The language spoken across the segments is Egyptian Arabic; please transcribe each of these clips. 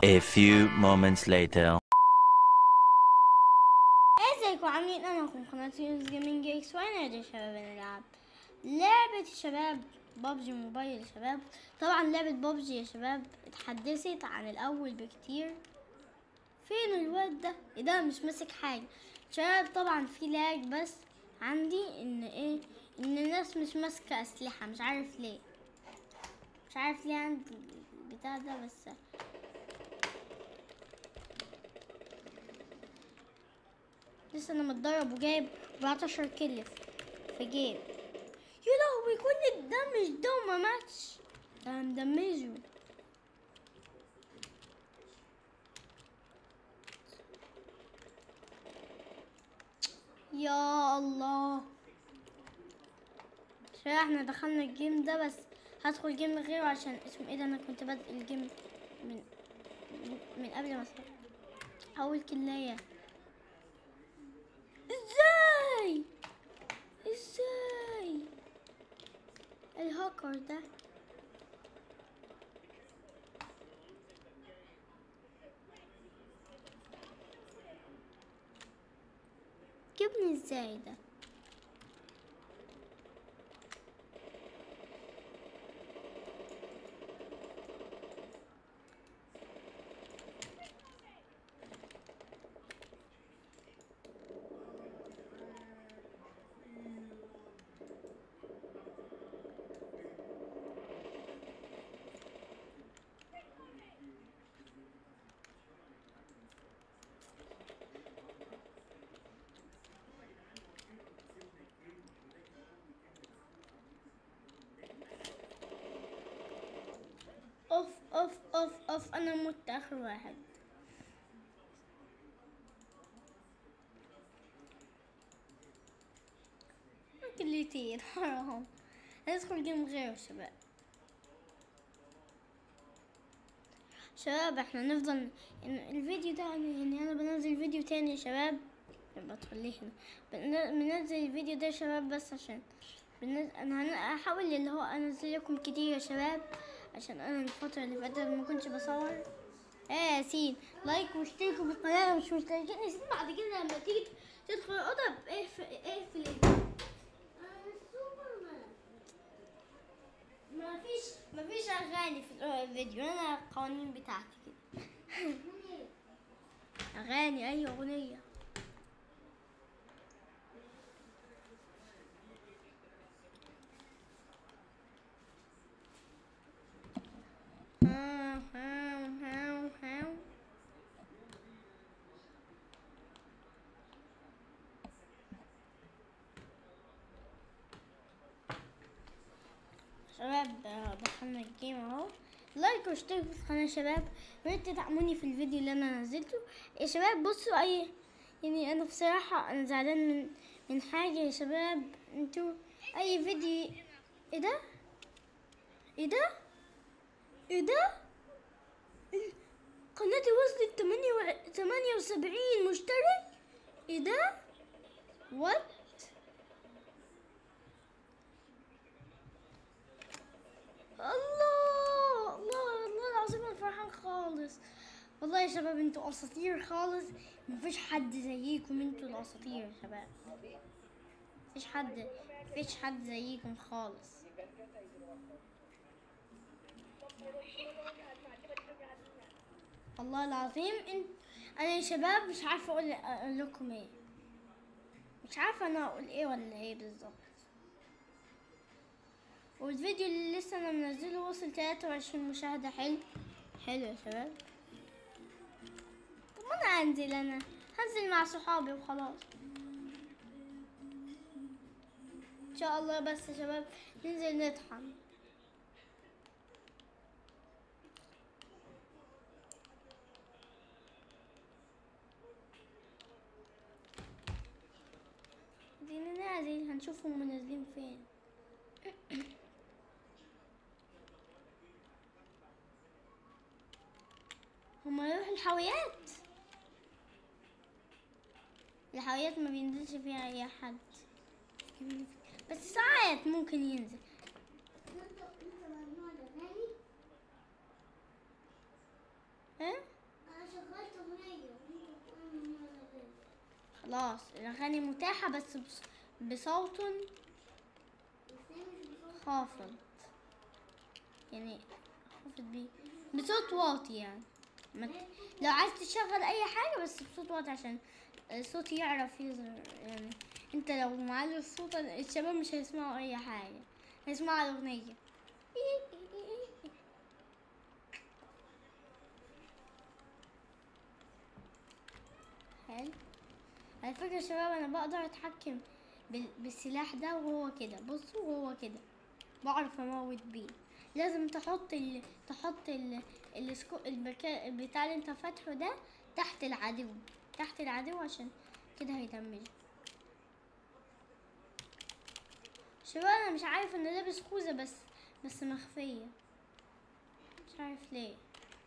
A few moments later. ازيكم عاملين انا اخوكم قناة يونس جيمنج اكس وانا يا شباب نلعب لعبة يا شباب بابجي موبايل يا شباب طبعا لعبة بابجي يا شباب اتحدثت عن الاول بكتير فين الواد ده ايه ده مش ماسك حاجة شباب طبعا في لاج بس عندي ان ايه ان الناس مش ماسكة اسلحة مش عارف ليه مش عارف ليه عندي البتاع ده بس لسه انا متدرب وجايب 14 كيل في جيم يا لهوي كل الدمج ده وما ماتش ده مدمجه يا الله شوية احنا دخلنا الجيم ده بس هدخل جيم غيره عشان اسمه ايه ده انا كنت بادئ الجيم من من, من قبل ما أسرع. اول كلايه ازاي ازاي الهاكر ده جبني ازاي ده اوف اوف اوف اوف انا مت اخر واحد كليتين حرام ندخل جيم غيره يا شباب شباب احنا نفضل يعني الفيديو ده يعني انا بنزل فيديو تاني يا شباب بدخل ليه هنا بن- بنزل الفيديو ده يا شباب بس عشان بنزل انا هن- هحاول اللي هو انزل لكم كتير يا شباب عشان انا الفترة اللي فاتت ما كنتش بصور ايه يا ياسين لايك واشتركوا في القناة لو مش مشتركين ياسين بعد كده لما تيجي تدخل الأوضة اقفل اقفل ال- أنا سوبرمان. ما فيش ما فيش اغاني في الفيديو انا القوانين بتاعتي كده اغاني اي اغنيه هاو هاو هاو هاو شباب آه، دخلنا الجيم اهو لايك واشتركوا في القناة يا شباب وانت تدعموني في الفيديو اللي انا نزلته يا شباب بصوا اي يعني انا بصراحة انا زعلان من من حاجة يا شباب انتوا اي فيديو ايه ده ايه ده ايه ده ال- قناتي وصلت تمانية و... تمانية وسبعين مشترك ايه ده وات الله الله الله العظيم انا فرحان خالص والله يا شباب انتوا اساطير خالص مفيش حد زيكم انتوا الاساطير يا شباب مفيش حد مفيش حد زيكم خالص والله العظيم انت انا يا شباب مش عارفه اقول اقول لكم ايه مش عارفه انا اقول ايه ولا ايه بالظبط والفيديو اللي لسه انا منزله وصل 23 مشاهدة حلو حلو يا شباب طب ما انا انزل انا هنزل مع صحابي وخلاص ان شاء الله بس يا شباب ننزل نطحن دينا نازل هنشوفهم منزلين فين هما يروحوا الحاويات الحاويات ما بينزلش فيها اي حد بس ساعات ممكن ينزل ايه خلاص الاغاني متاحة بس بص- بصوت خافض يعني خافض بيه بصوت واطي يعني ما ت- لو عايز تشغل اي حاجة بس بصوت واطي عشان الصوت يعرف يظهر يعني انت لو معلي الصوت الشباب مش هيسمعوا اي حاجة هيسمعوا الاغنية حلو على فكرة يا شباب انا بقدر اتحكم بال- بالسلاح ده وهو كده بصوا وهو كده بعرف اموت بيه لازم تحط ال... تحط ال... السكو... البكا... البتاع اللي انت فاتحه ده تحت العدو تحت العدو عشان كده هيدمجه شباب انا مش عارف انا لابس خوذة بس بس مخفية مش عارف ليه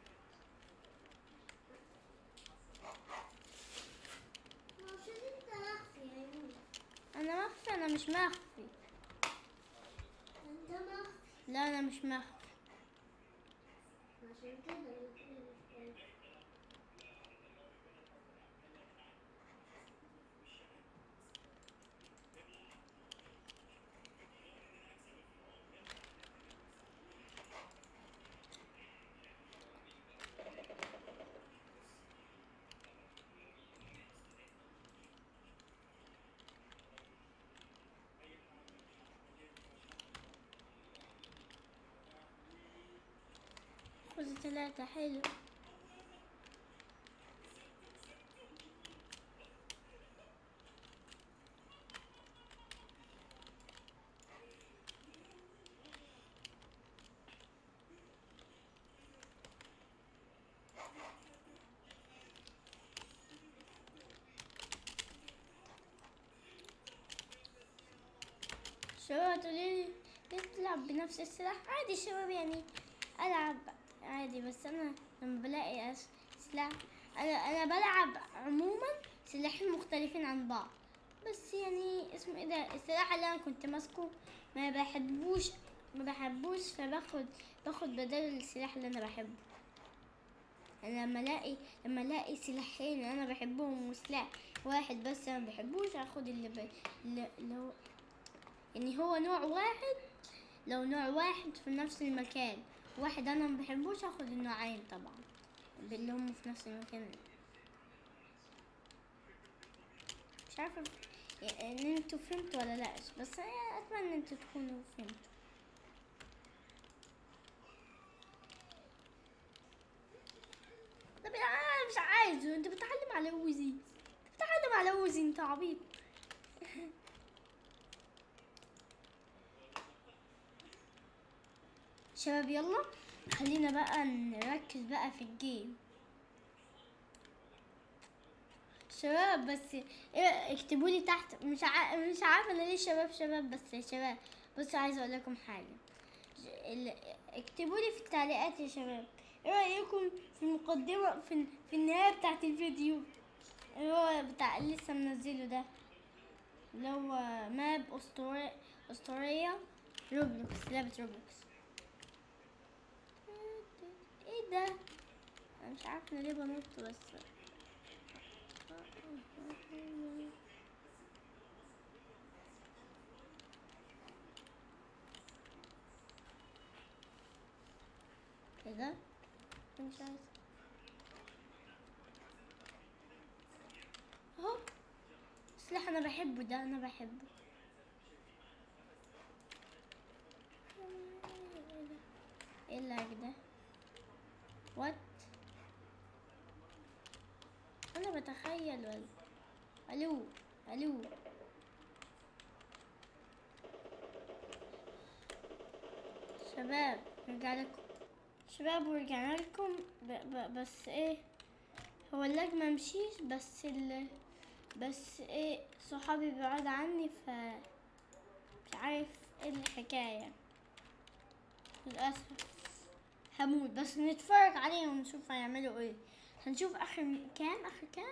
عشان انت مخفي يا يونس انا مخفي انا مش مخفي انت مخفي لا انا مش مخفي عشان كده الاتنين مش كويس. خوذة ثلاثة حلو شباب تقولي لي ليه تلعب بنفس السلاح عادي شباب يعني العب عادي بس انا لما بلاقي أس- سلاح انا انا بلعب عموما سلاحين مختلفين عن بعض بس يعني اسمه ايه ده السلاح اللي انا كنت ماسكه ما بحبوش ما بحبوش فباخد باخد بدل السلاح اللي انا بحبه انا لما الاقي لما الاقي سلاحين انا بحبهم وسلاح واحد بس انا ما بحبوش اخد اللي ب... اللي اللي هو يعني هو نوع واحد لو نوع واحد في نفس المكان واحد انا ما بحبوش اخد النوعين طبعا اللي هم في نفس المكان مش عارفه يعني ان انتوا فهمتوا ولا لا بس أنا اتمنى ان انتوا تكونوا فهمتوا طب انا مش عايزه انت بتعلم على وزي بتعلم على وزي انت عبيط شباب يلا خلينا بقى نركز بقى في الجيم شباب بس إيه اكتبوا لي تحت مش ع... مش عارفه انا ليه شباب شباب بس يا شباب بصوا عايزه اقول لكم حاجه ج- ال... اكتبوا لي في التعليقات يا شباب ايه رايكم في المقدمه في, في النهايه بتاعت الفيديو اللي هو بتاع اللي لسه منزله ده اللي هو ماب اسطوريه اسطوريه روبلوكس لعبه روبلوكس ايه ده انا مش عارفه انا ليه بنط بس ايه ده مش عايز اهو سلاح انا بحبه ده انا بحبه ايه اللاج ده وات انا بتخيل ولا الو الو شباب رجع لكم شباب ورجعنا لكم ب ب بس ايه هو اللاج ما مشيش بس ال بس ايه صحابي بعاد عني ف مش عارف ايه الحكاية للأسف هموت بس نتفرج عليهم ونشوف هيعملوا ايه هنشوف اخر م- كام اخر كام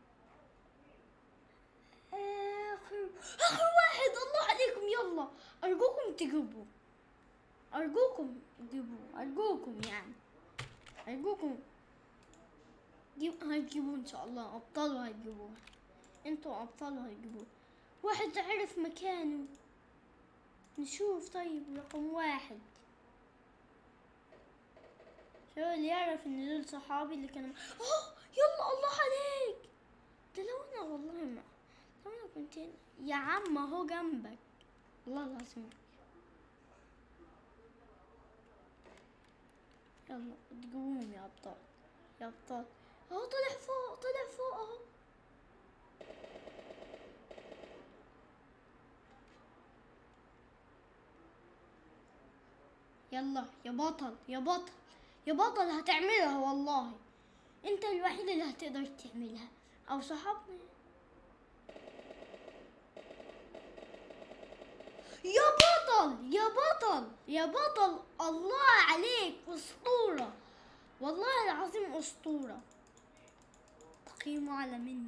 اخر اخر واحد الله عليكم يلا ارجوكم تجيبوا ارجوكم تجيبوا ارجوكم يعني ارجوكم جيب هتجيبوه ان شاء الله ابطال هتجيبوها انتوا ابطال هيجيبوه واحد عرف مكانه نشوف طيب رقم واحد شو اللي يعرف ان دول صحابي اللي كانوا اه يلا الله عليك ده لو انا والله ما لو انا كنت هنا. يا عم اهو جنبك والله العظيم يلا تجيبوهم يا ابطال يا ابطال اهو طلع فوق طلع فوق اهو يلا يا بطل يا بطل يا بطل هتعملها والله انت الوحيد اللي هتقدر تعملها او صحابنا يا بطل يا بطل يا بطل الله عليك اسطورة والله العظيم اسطورة تقييمه اعلى مني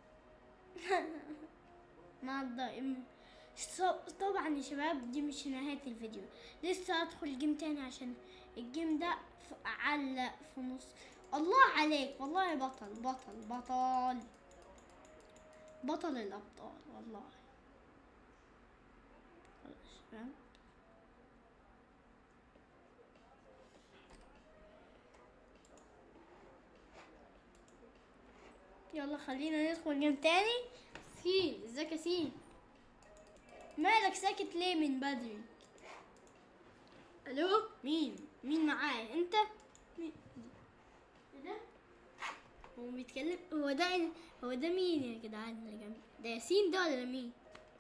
مع الدائم ص- طبعا يا شباب دي مش نهاية الفيديو لسه هدخل جيم تاني عشان الجيم ده ف- علق في نص الله عليك والله يا بطل بطل بطل بطل الأبطال والله خلاص، فاهم؟ يلا خلينا ندخل جيم تاني سين ازيك يا سين مالك ساكت ليه من بدري الو مين مين معايا انت مين إيه ده هو بيتكلم هو ده هو ده مين يا جدعان اللي جنبي ده ياسين ده ولا مين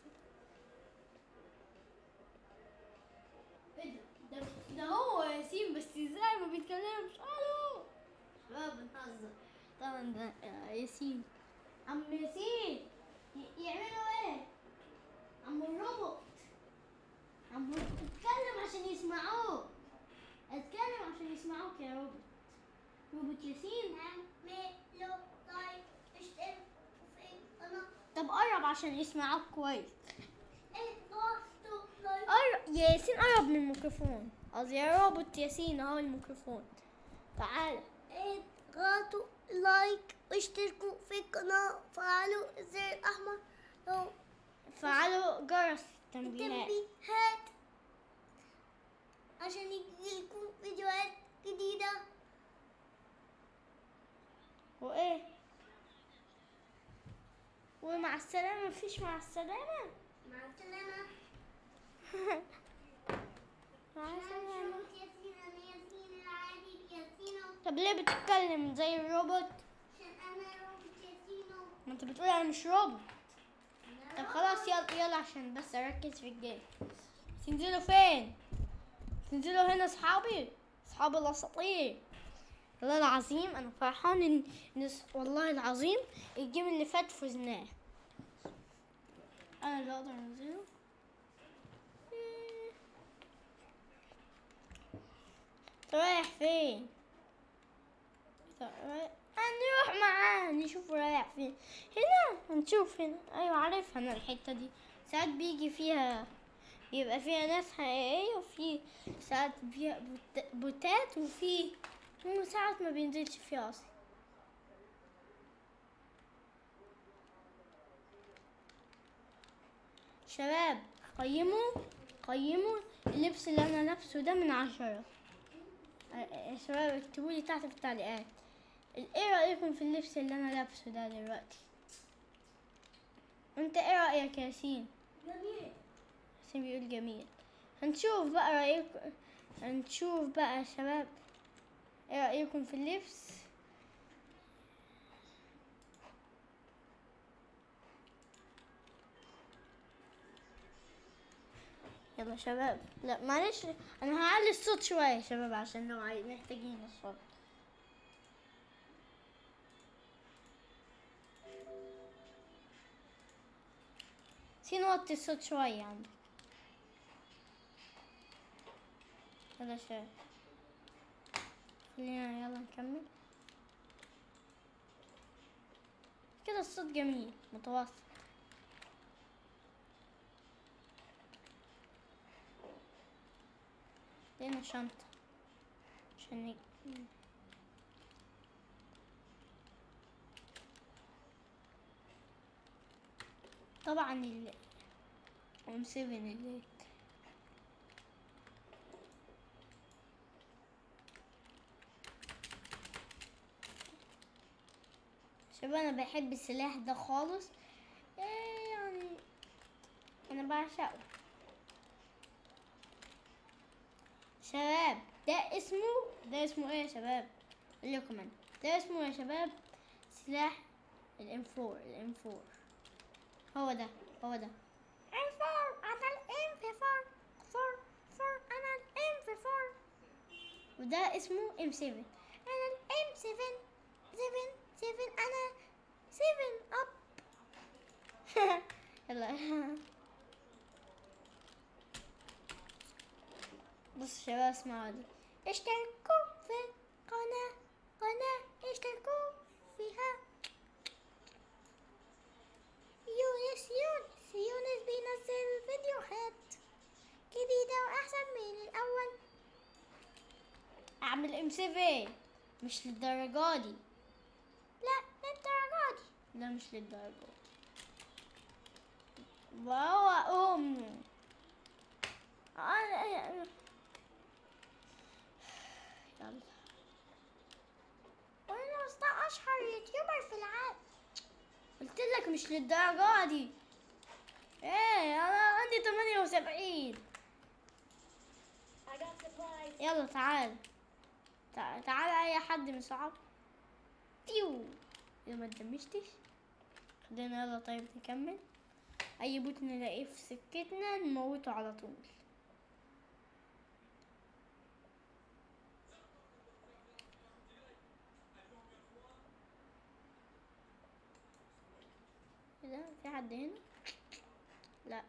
ايه ده ده, ده هو ياسين بس ازاي ما بيتكلمش الو شباب بنهزر طبعا ده ياسين عم ياسين ي- يعملوا ايه عم الروبوت عم الروبوت اتكلم عشان يسمعوك اتكلم عشان يسمعوك يا روبوت روبوت ياسين اعملوا لايك اشتركوا في القناة طب قرب عشان يسمعوك كويس اضغطوا لايك قرب ياسين قرب من الميكروفون قصدي يا روبوت ياسين اهو الميكروفون تعال اضغطوا لايك واشتركوا في القناة وفعلوا الزر الأحمر لو فعلوا جرس التنبيهات تنبيهات عشان يجيلكم فيديوهات جديدة وايه ومع السلامة مفيش مع السلامة مع السلامة مع أنا السلامة مش ياسين أنا ياسين العادي ياسينو طب ليه بتتكلم زي الروبوت عشان أنا روبوت ياسينو ما انت بتقول انا مش روبوت أنا طب خلاص يلا يلا عشان بس اركز في الجيم تنزلوا فين تنزلوا هنا اصحابي اصحاب الاساطير والله العظيم انا فرحان ان إن س- والله العظيم الجيم اللي فات فزناه انا اللي اقدر انزله إيه. أنت رايح فين طب رايح- هنروح معاه نشوف رايح فين هنا هنشوف هنا ايوه عارفها انا الحته دي ساعات بيجي فيها يبقى فيها ناس حقيقية وفي ساعات فيها بوت- بوتات وفي ساعات ما بينزلش فيها اصلا شباب قيموا قيموا اللبس اللي انا لابسه ده من عشرة يا شباب اكتبوا لي تحت في التعليقات ايه رأيكم في اللبس اللي انا لابسه ده دلوقتي انت ايه رأيك يا ياسين جميل ياسين بيقول جميل هنشوف بقى رأيكم هنشوف بقى يا شباب ايه رأيكم في اللبس يلا شباب لا معلش انا هعلي الصوت شوية يا شباب عشان لو عايز- محتاجين الصوت في نوطي الصوت شوية عندك يلا شباب خلينا يلا نكمل كده الصوت جميل متوسط لقينا شنطة عشان نج- طبعا ال ام 7 اللي شباب انا بحب السلاح ده خالص إيه يعني انا بعشقه شباب ده اسمه ده اسمه ايه يا شباب اقول لكم انا ده اسمه يا شباب سلاح الام 4 الام 4 هو ده هو ده ام 4 انا الام في 4 4 4 انا الام في 4 وده اسمه ام 7 انا الام 7 7 7 انا 7 اب يلا بص يا شباب اسمعوا دي اشتركوا في قناة قناة اشتركوا فيها يونس يونس يونس بينزل فيديوهات جديدة وأحسن من الأول أعمل ام 7 مش للدرجة دي لا للدرجة دي لا مش للدرجة دي واو أم أنا يلا وانا أصلا اشهر يوتيوبر في العالم قلت لك مش للدرجة دي ايه انا عندي 78 I got supplies. يلا تعال تع- تعال اي حد من صحاب تيو اذا ما تدمجتش خلينا يلا طيب نكمل اي بوت نلاقيه في سكتنا نموته على طول ايه ده في حد هنا لا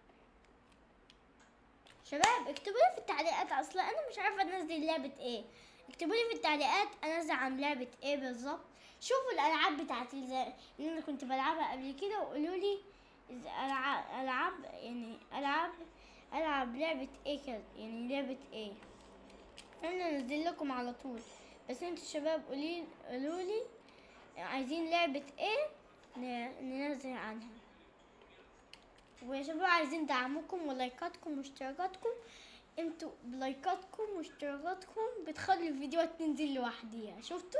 شباب اكتبوا لي في التعليقات اصلا انا مش عارفه انزل لعبه ايه اكتبوا لي في التعليقات انزل عن لعبه ايه بالظبط شوفوا الالعاب بتاعتي زي اللي انا كنت بلعبها قبل كده وقولوا لي إذا العاب العاب يعني العاب العب لعبه ايه كده يعني لعبه ايه انا انزل لكم على طول بس انتوا شباب قولي قولوا لي عايزين لعبه ايه ن- ننزل عنها ويا شباب عايزين دعمكم ولايكاتكم واشتراكاتكم انتوا بلايكاتكم واشتراكاتكم بتخلي الفيديوهات تنزل لوحديها شفتوا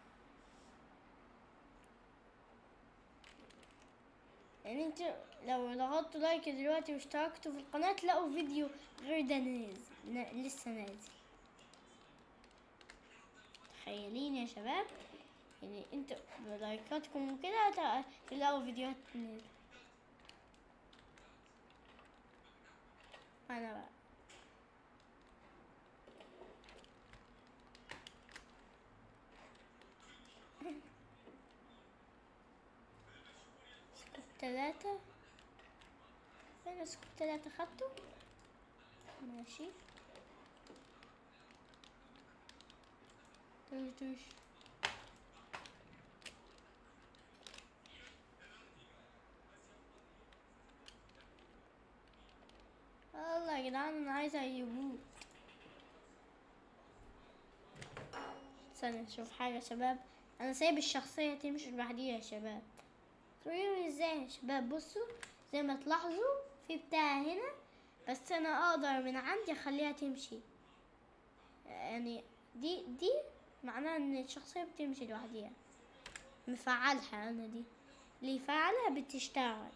يعني انتوا لو ضغطتوا لايك دلوقتي واشتركتوا في القناة تلاقوا فيديو غير ده نازل نا- لسه نازل تخيلين يا شباب يعني انتوا بلايكاتكم وكده تع- تلاقوا فيديوهات نازل انا بقى سكوب تلاتة فين سكوب تلاتة خدته ماشي توش توش والله يا جدعان انا عايزة يموت استنى نشوف حاجة يا شباب انا سايب الشخصية تمشي لوحديها يا شباب تقولوا ازاي يا شباب بصوا زي ما تلاحظوا في بتاع هنا بس انا اقدر من عندي اخليها تمشي يعني دي دي معناها ان الشخصية بتمشي لوحديها مفعلها انا دي اللي يفعلها بتشتغل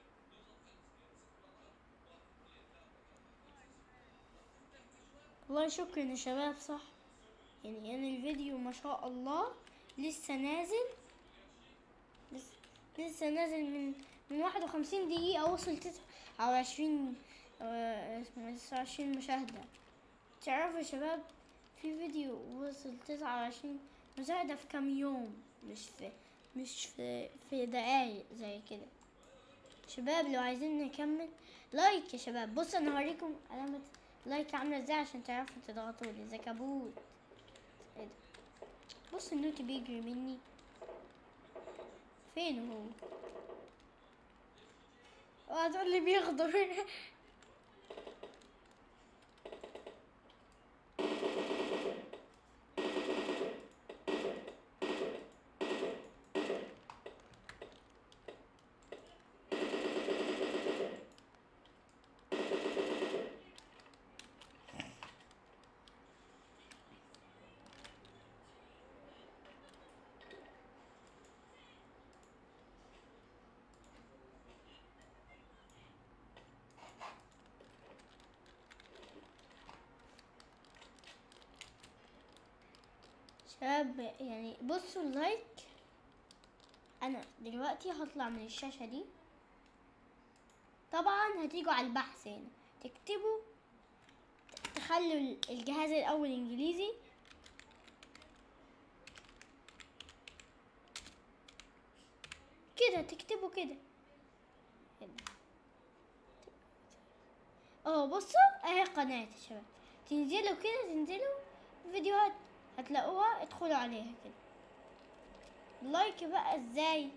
والله شكرا يا شباب صح يعني انا الفيديو ما شاء الله لسه نازل لسه, لسه نازل من من واحد وخمسين دقيقة وصل تسعة أو عشرين آه، اسمه تسعة وعشرين مشاهدة تعرفوا يا شباب في فيديو وصل تسعة وعشرين مشاهدة في كام يوم مش في مش في في دقايق زي كده شباب لو عايزين نكمل لايك يا شباب بص انا هوريكم علامة لايك عاملة ازاي عشان تعرفوا تضغطوا لي زي كابوت ايه ده بص النوتي بيجري مني فين هو اه تقول لي بيخضر شباب يعني بصوا اللايك انا دلوقتي هطلع من الشاشة دي طبعا هتيجوا على البحث هنا تكتبوا تخلوا الجهاز الاول انجليزي كده تكتبوا كده كده. اه بصوا اهي قناة يا شباب تنزلوا كده تنزلوا فيديوهات هتلاقوها ادخلوا عليها كده لايك بقى ازاي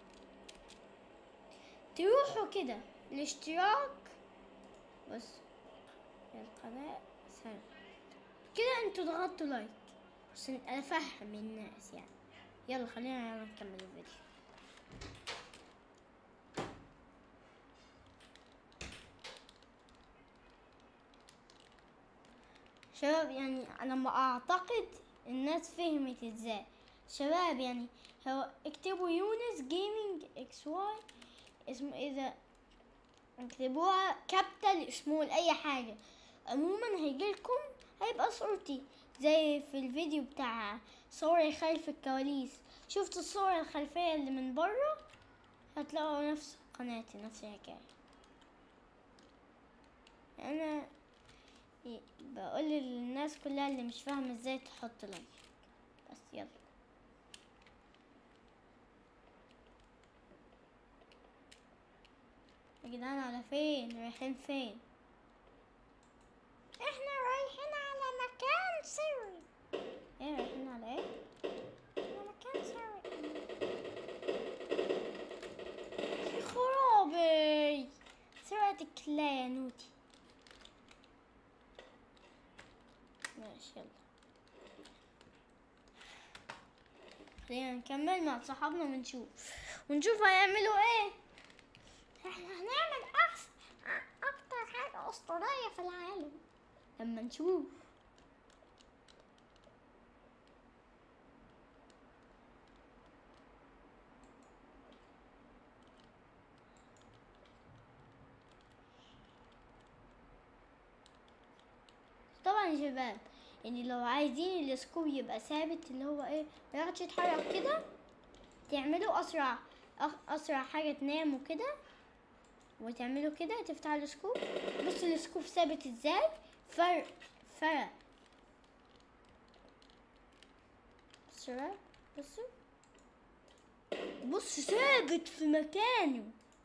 تروحوا كده الاشتراك بص القناة سنة كده انتوا ضغطتوا لايك عشان افهم الناس يعني يلا خلينا يلا نكمل الفيديو شباب يعني انا ما اعتقد الناس فهمت ازاي شباب يعني هو اكتبوا يونس جيمنج اكس واي اسمه اذا اكتبوها كابيتال سمول اي حاجه عموما هيجيلكم هيبقى صورتي زي في الفيديو بتاع صور خلف الكواليس شفتوا الصور الخلفيه اللي من بره هتلاقوا نفس قناتي نفس الحكايه انا بقول للناس كلها اللي مش فاهمه ازاي تحط لايك بس يلا يا جدعان على فين رايحين فين احنا رايحين على مكان سري ايه رايحين على ايه على مكان سري يا خرابي سرقتك لا يا نوتي ماشي يلا خلينا نكمل مع صحابنا ونشوف ونشوف هيعملوا ايه احنا هنعمل احسن اكتر حاجة اسطورية في العالم لما نشوف طبعا يا شباب يعني لو عايزين السكوب يبقى ثابت اللي هو ايه ما يقعدش يتحرك كده تعملوا اسرع أخ- اسرع حاجه تناموا كده وتعملوا كده تفتحوا السكوب بصوا السكوب ثابت ازاي فرق فرق بصوا يا شباب، بصوا بص ثابت في مكانه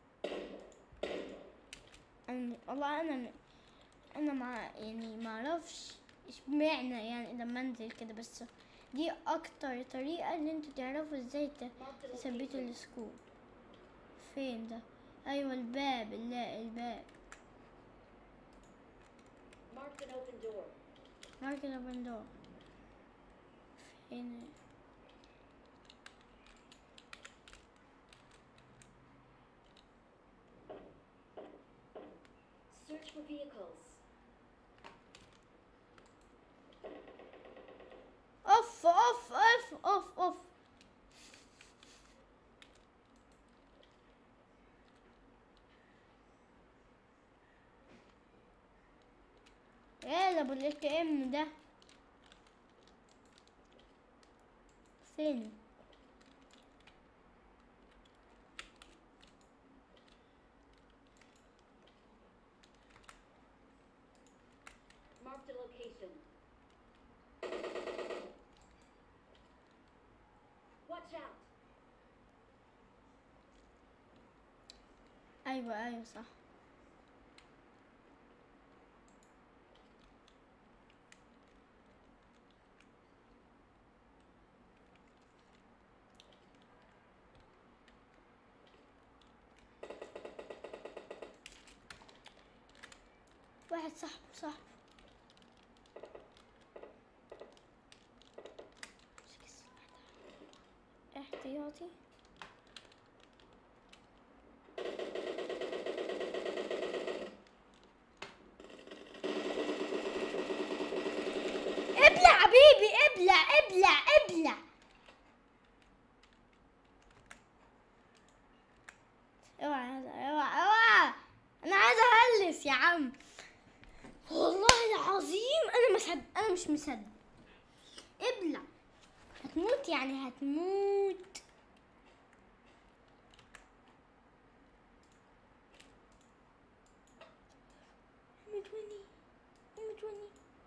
انا والله انا انا مع يعني ما اعرفش اشمعنى يعني لما انزل كده بس دي اكتر طريقة ان انتوا تعرفوا ازاي ت- تثبتوا السكوب فين ده ايوه الباب لا الباب Mark an open door. مارك الاوبن دور فين Search for vehicles. اوف اوف اوف اوف اوف ايه ده ابو الاك ام ده فين Mark the location. Watch out. ايوه ايوه صح واحد صاحبه صاحبه امسك السلاح ده. احتياطي ابلع حبيبي ابلع ابلع ابلع اوعى اوعى اوعى انا عايزه اهلس يا عم والله العظيم انا مصدق انا مش مصدق ابلع يعني هتموت متوني متوني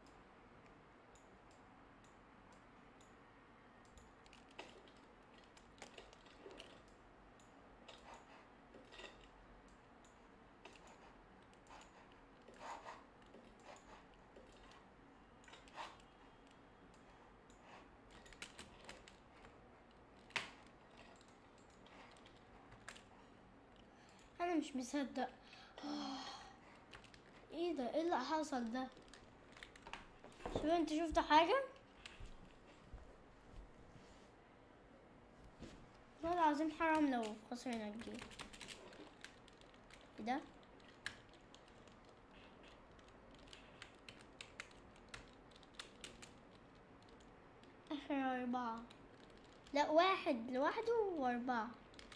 انا مش مصدق ايه ده ايه اللي حصل ده شوف انت شفت حاجة والله العظيم حرام لو خسرنا الجيم ايه ده اخر اربعة لا واحد لوحده واربعة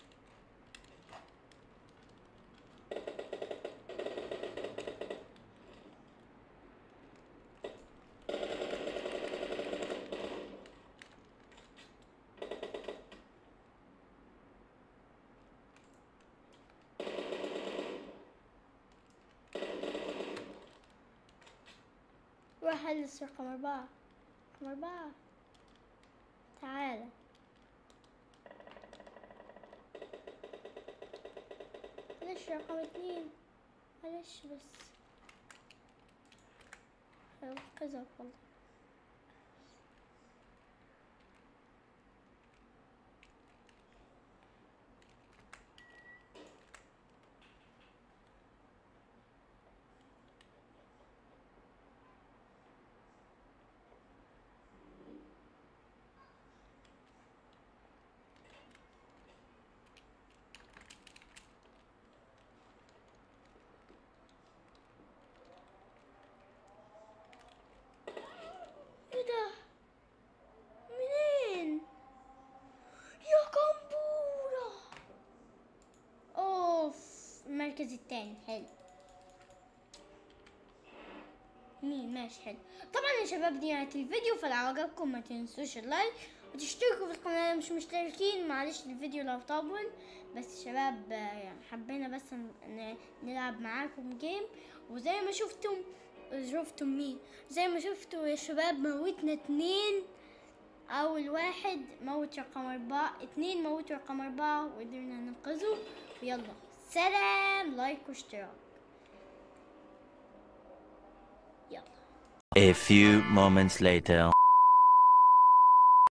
روح هلس رقم أربعة رقم أربعة تعالى معلش رقم اتنين معلش بس هينقذك والله ايه ده منين يا كمبورة اوف المركز التاني حلو مين ماشي حلو طبعا يا شباب دي نهاية الفيديو فلو عجبكم ما تنسوش اللايك وتشتركوا في القناة مش مشتركين معلش الفيديو لو طول بس يا شباب آه، حبينا بس ن- ن- نلعب معاكم جيم وزي ما شفتم شفتم مين زي ما شفتوا يا شباب موتنا اتنين اول واحد موت رقم اربعة اتنين موت رقم اربعة وقدرنا ننقذه ويلا سلام لايك واشتراك يلا A few moments later.